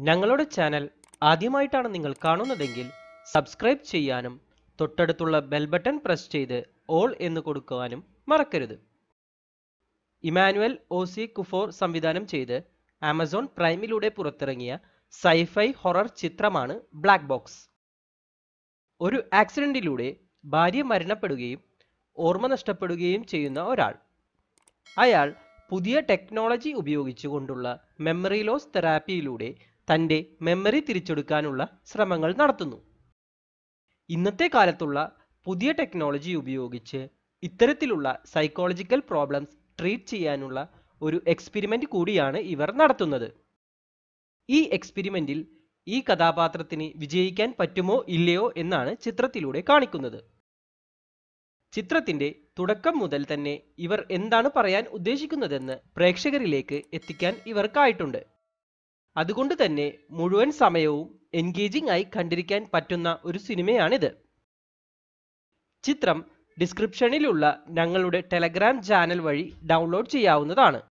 ഞങ്ങളുടെ ചാനൽ ആദ്യമായിട്ടാണ് നിങ്ങൾ കാണുന്നതെങ്കിൽ സബ്സ്ക്രൈബ് ചെയ്യാനും തൊട്ടടുത്തുള്ള ബെൽ ബട്ടൺ പ്രസ് ചെയ്ത് ഓൾ എന്ന് കൊടുക്കുവാനും മറക്കരുത് ഇമാനുവൽ ഒ സി കുഫോർ സംവിധാനം ചെയ്ത് ആമസോൺ പ്രൈമിലൂടെ പുറത്തിറങ്ങിയ സൈഫൈ ഹൊറർ ചിത്രമാണ് ബ്ലാക്ക് ബോക്സ് ഒരു ആക്സിഡന്റിലൂടെ ഭാര്യ മരണപ്പെടുകയും ഓർമ്മ നഷ്ടപ്പെടുകയും ചെയ്യുന്ന ഒരാൾ അയാൾ പുതിയ ടെക്നോളജി ഉപയോഗിച്ചുകൊണ്ടുള്ള മെമ്മറി ലോസ് തെറാപ്പിയിലൂടെ തൻ്റെ മെമ്മറി തിരിച്ചെടുക്കാനുള്ള ശ്രമങ്ങൾ നടത്തുന്നു ഇന്നത്തെ കാലത്തുള്ള പുതിയ ടെക്നോളജി ഉപയോഗിച്ച് ഇത്തരത്തിലുള്ള സൈക്കോളജിക്കൽ പ്രോബ്ലംസ് ട്രീറ്റ് ചെയ്യാനുള്ള ഒരു എക്സ്പെരിമെന്റ് കൂടിയാണ് ഇവർ നടത്തുന്നത് ഈ എക്സ്പെരിമെന്റിൽ ഈ കഥാപാത്രത്തിന് വിജയിക്കാൻ പറ്റുമോ ഇല്ലയോ എന്നാണ് ചിത്രത്തിലൂടെ കാണിക്കുന്നത് ചിത്രത്തിന്റെ തുടക്കം മുതൽ തന്നെ ഇവർ എന്താണ് പറയാൻ ഉദ്ദേശിക്കുന്നതെന്ന് പ്രേക്ഷകരിലേക്ക് എത്തിക്കാൻ ഇവർക്കായിട്ടുണ്ട് അതുകൊണ്ട് തന്നെ മുഴുവൻ സമയവും എൻഗേജിംഗ് ആയി കണ്ടിരിക്കാൻ പറ്റുന്ന ഒരു സിനിമയാണിത് ചിത്രം ഡിസ്ക്രിപ്ഷനിലുള്ള ഞങ്ങളുടെ ടെലഗ്രാം ചാനൽ വഴി ഡൗൺലോഡ് ചെയ്യാവുന്നതാണ്